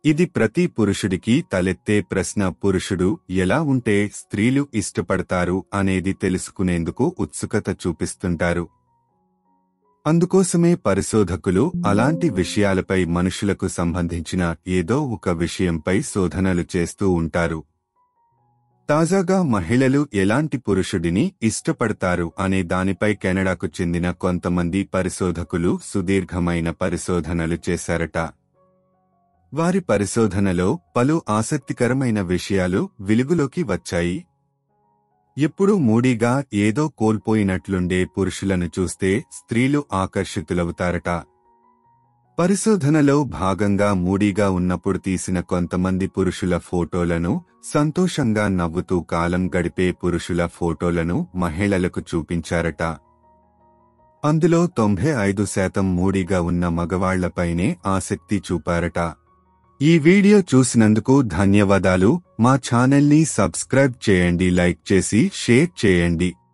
ఇది ప్రతి పురుషుడికి తలెత్తే ప్రశ్న పురుషుడు ఎలా ఉంటే స్త్రీలు ఇష్టపడతారు అనేది తెలుసుకునేందుకు ఉత్సుకత చూపిస్తుంటారు అందుకోసమే పరిశోధకులు అలాంటి విషయాలపై మనుషులకు సంబంధించిన ఏదో ఒక విషయంపై శోధనలు చేస్తూ ఉంటారు తాజాగా మహిళలు ఎలాంటి పురుషుడిని ఇష్టపడతారు అనే దానిపై కెనడాకు చెందిన కొంతమంది పరిశోధకులు సుదీర్ఘమైన పరిశోధనలు చేశారట వారి పరిశోధనలో పలు ఆసక్తికరమైన విషయాలు వెలుగులోకి వచ్చాయి ఎప్పుడూ మూడీగా ఏదో కోల్పోయినట్లుండే పురుషులను చూస్తే స్త్రీలు ఆకర్షితులవుతారట పరిశోధనలో భాగంగా మూడీగా ఉన్నప్పుడు తీసిన కొంతమంది పురుషుల ఫోటోలను సంతోషంగా నవ్వుతూ కాలం గడిపే పురుషుల ఫోటోలను మహిళలకు చూపించారట అందులో తొంభై ఐదు శాతం మూడీగా ఉన్న మగవాళ్లపైనే ఆసక్తి చూపారట ఈ వీడియో చూసినందుకు ధన్యవాదాలు మా ఛానల్ని సబ్స్క్రైబ్ చేయండి లైక్ చేసి షేర్ చేయండి